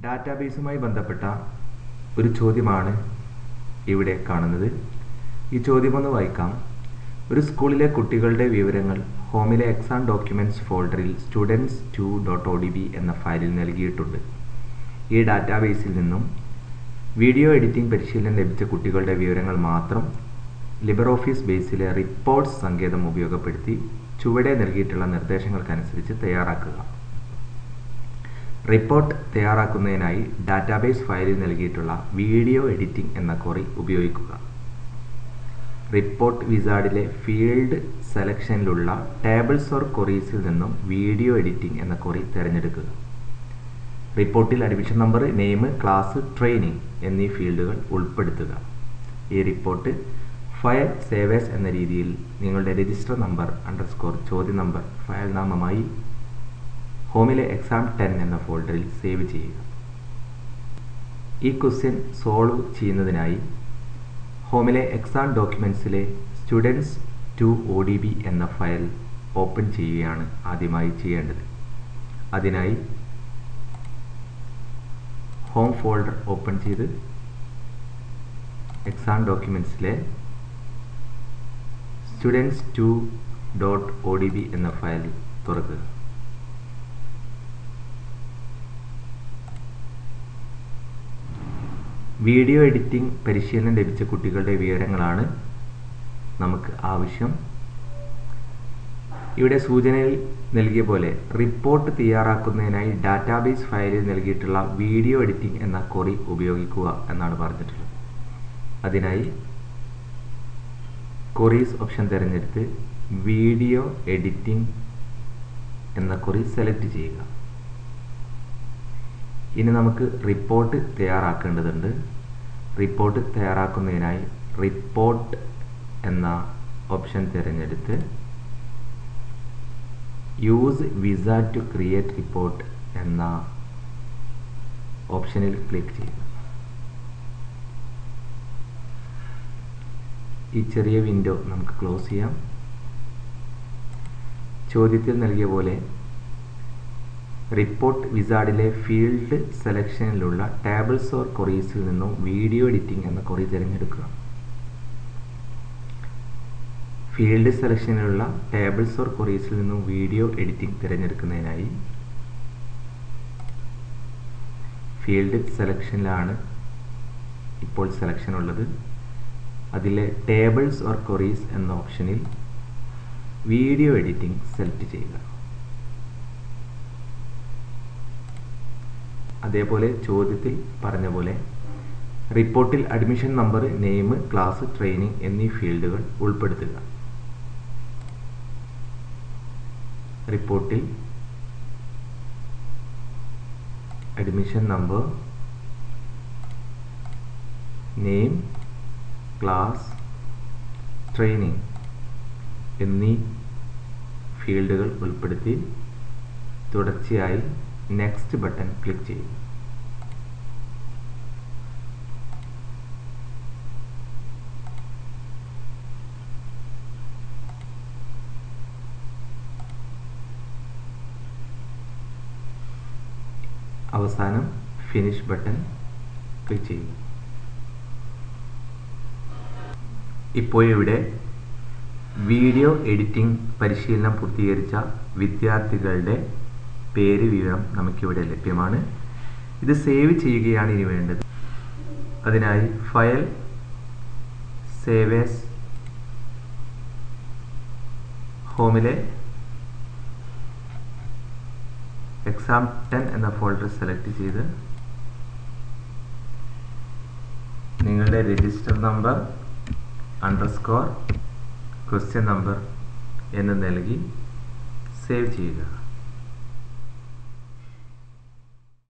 ഡാറ്റാബേസുമായി ബന്ധപ്പെട്ട ഒരു ചോദ്യമാണ് ഇവിടെ കാണുന്നത് ഈ ചോദ്യമൊന്ന് വായിക്കാം ഒരു സ്കൂളിലെ കുട്ടികളുടെ വിവരങ്ങൾ ഹോമിലെ എക്സാം ഡോക്യുമെന്റ്സ് ഫോൾഡറിൽ students two dot O D B എന്ന ഫയലിൽ നൽകിയിട്ടുണ്ട് ഈ ഡാറ്റാബേസിൽ നിന്നും വീഡിയോ എഡിറ്റിംഗ് പരിശീലനം ലഭിച്ച കുട്ടികളുടെ വിവരങ്ങൾ മാത്രം ലിബർ ഓഫീസ് ബേസിലെ റിപ്പോർട്ട്സ് സങ്കേതം ഉപയോഗപ്പെടുത്തി ചുവടെ നൽകിയിട്ടുള്ള നിർദ്ദേശങ്ങൾക്കനുസരിച്ച് തയ്യാറാക്കുക റിപ്പോർട്ട് തയ്യാറാക്കുന്നതിനായി ഡാറ്റാബേസ് ഫയലിൽ നൽകിയിട്ടുള്ള വീഡിയോ എഡിറ്റിംഗ് എന്ന ക്വറി ഉപയോഗിക്കുക റിപ്പോർട്ട് വിസാർഡിലെ ഫീൽഡ് സെലക്ഷനിലുള്ള ടേബിൾസ് ഓർ ക്വറീസിൽ നിന്നും വീഡിയോ എഡിറ്റിംഗ് എന്ന ക്വറി തിരഞ്ഞെടുക്കുക റിപ്പോർട്ടിൽ admission number name class training എന്നീ ഫീൽഡുകൾ ഉൾപ്പെടുത്തുക ഈ റിപ്പോർട്ട് ഫയൽ സേവേഴ്സ് എന്ന രീതിയിൽ നിങ്ങളുടെ രജിസ്റ്റർ നമ്പർ അണ്ടർസ്കോർ ചോദ്യ നമ്പർ ഫയൽ നാമമായി ഹോമിലെ എക്സാം ടെൻ എന്ന ഫോൾഡറിൽ സേവ് ചെയ്യുക ഈ ക്വസ്റ്റ്യൻ സോൾവ് ചെയ്യുന്നതിനായി ഹോമിലെ എക്സാം ഡോക്യുമെൻറ്റ്സിലെ students two O D B എന്ന ഫയൽ ഓപ്പൺ ചെയ്യുകയാണ് ആദ്യമായി ചെയ്യേണ്ടത് അതിനായി ഹോം ഫോൾഡർ ഓപ്പൺ ചെയ്ത് എക്സാം ഡോക്യുമെൻറ്റ്സിലെ students two dot O D B എന്ന ഫയൽ തുറക്കുക വീഡിയോ എഡിറ്റിംഗ് പരിശീലനം ലഭിച്ച കുട്ടികളുടെ വിവരങ്ങളാണ് നമുക്ക് ആവശ്യം ഇവിടെ സൂചനയിൽ നൽകിയ പോലെ റിപ്പോർട്ട് തയ്യാറാക്കുന്നതിനായി ഡാറ്റാബേസ് ഫയലിൽ നൽകിയിട്ടുള്ള വീഡിയോ എഡിറ്റിംഗ് എന്ന കൊറി ഉപയോഗിക്കുക എന്നാണ് പറഞ്ഞിട്ടുള്ളത് അതിനായി കൊറീസ് ഓപ്ഷൻ തിരഞ്ഞെടുത്ത് വീഡിയോ എഡിറ്റിംഗ് എന്ന കൊറി സെലക്ട് ചെയ്യുക ഇനി നമുക്ക് റിപ്പോർട്ട് തയ്യാറാക്കേണ്ടതുണ്ട് റിപ്പോർട്ട് തയ്യാറാക്കുന്നതിനായി റിപ്പോർട്ട് എന്ന ഓപ്ഷൻ തിരഞ്ഞെടുത്ത് യൂസ് വിസ ടു ക്രിയേറ്റ് റിപ്പോർട്ട് എന്ന ഓപ്ഷനിൽ ക്ലിക്ക് ചെയ്യുക ഈ ചെറിയ വിൻഡോ നമുക്ക് ക്ലോസ് ചെയ്യാം ചോദ്യത്തിൽ നൽകിയ പോലെ റിപ്പോർട്ട് വിസാർഡിലെ ഫീൽഡ് സെലക്ഷനിലുള്ള ടേബിൾസ് ഓർ കൊറീസിൽ നിന്നും വീഡിയോ എഡിറ്റിംഗ് എന്ന കൊറി തിരഞ്ഞെടുക്കുക ഫീൽഡ് സെലക്ഷനിലുള്ള ടേബിൾസ് ഓർ കൊറീസിൽ നിന്നും വീഡിയോ എഡിറ്റിംഗ് തിരഞ്ഞെടുക്കുന്നതിനായി ഫീൽഡ് സെലക്ഷനിലാണ് ഇപ്പോൾ സെലക്ഷൻ ഉള്ളത് അതിലെ ടേബിൾസ് ഓർ കൊറീസ് എന്ന ഓപ്ഷനിൽ വീഡിയോ എഡിറ്റിംഗ് സെലക്ട് ചെയ്യുക അതേപോലെ ചോദ്യത്തിൽ പറഞ്ഞ പോലെ റിപ്പോർട്ടിൽ admission number name class training എന്നീ ഫീൽഡുകൾ ഉൾപ്പെടുത്തുക റിപ്പോർട്ടിൽ admission number name class training എന്നീ ഫീൽഡുകൾ ഉൾപ്പെടുത്തി തുടർച്ചയായി നെക്സ്റ്റ് ബട്ടൺ ക്ലിക്ക് ചെയ്യും അവസാനം ഫിനിഷ് ബട്ടൺ ക്ലിക്ക് ചെയ്യും ഇപ്പോൾ ഇവിടെ വീഡിയോ എഡിറ്റിംഗ് പരിശീലനം പൂർത്തീകരിച്ച വിദ്യാർത്ഥികളുടെ പേര് വിവരം നമുക്കിവിടെ ലഭ്യമാണ് ഇത് സേവ് ചെയ്യുകയാണ് ഇനി വേണ്ടത് അതിനായി ഫയൽ സേവേസ് ഹോമിലെ എക്സാം ടെൻ എന്ന ഫോൾഡർ സെലക്ട് ചെയ്ത് നിങ്ങളുടെ register number underscore question number എന്ന് നൽകി സേവ് ചെയ്യുക